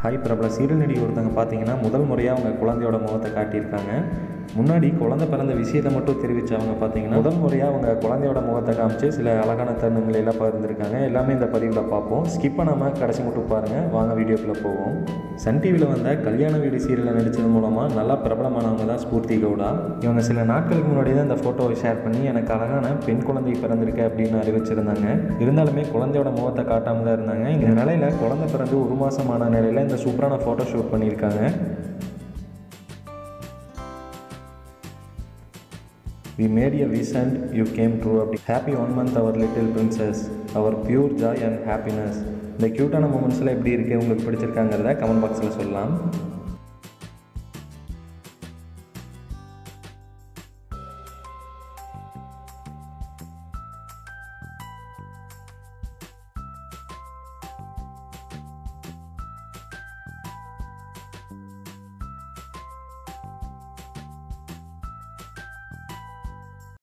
hi பிரபல serial நடிகை ஒருத்தவங்க பார்த்தீங்கன்னா முதல் முறையாக அவங்க குழந்தையோட முகத்தை காட்டியிருக்காங்க முன்னாடி குழந்தை பிறந்த விஷயத்தை மட்டும் தெரிவித்தவங்க பார்த்தீங்கன்னா முதல் முறையாக அவங்க குழந்தையோட முகத்தை காமிச்சு சில அழகான தருணங்களை எல்லாம் பகிர்ந்துருக்காங்க எல்லாமே இந்த பதிவில் பார்ப்போம் ஸ்கிப் பண்ணாமல் கடைசி மட்டும் பாருங்கள் வாங்க வீடியோக்குள்ளே போவோம் சன் டிவியில் வந்த கல்யாண வீடு சீரியலில் நடித்தது மூலமாக நல்லா பிரபலமானவங்க தான் ஸ்பூர்த்தி கவுடா இவங்க சில நாட்களுக்கு முன்னாடி தான் இந்த ஃபோட்டோவை ஷேர் பண்ணி எனக்கு அழகான பெண் குழந்தை பிறந்திருக்கு அப்படின்னு அறிவிச்சிருந்தாங்க இருந்தாலுமே குழந்தையோட முகத்தை காட்டாமல் தான் இருந்தாங்க இந்த நிலையில் குழந்தை பிறந்து ஒரு மாதமான நிலையில் இந்த சூப்பரான ஃபோட்டோ ஷூட் பண்ணியிருக்காங்க We made a wish and you came true அப்படி happy one month our little princess our pure joy and happiness இந்த க்யூட்டான மூமெண்ட்ஸ்லாம் எப்படி இருக்குது உங்களுக்கு பிடிச்சிருக்காங்கிறத கமெண்ட் பாக்ஸில் சொல்லலாம்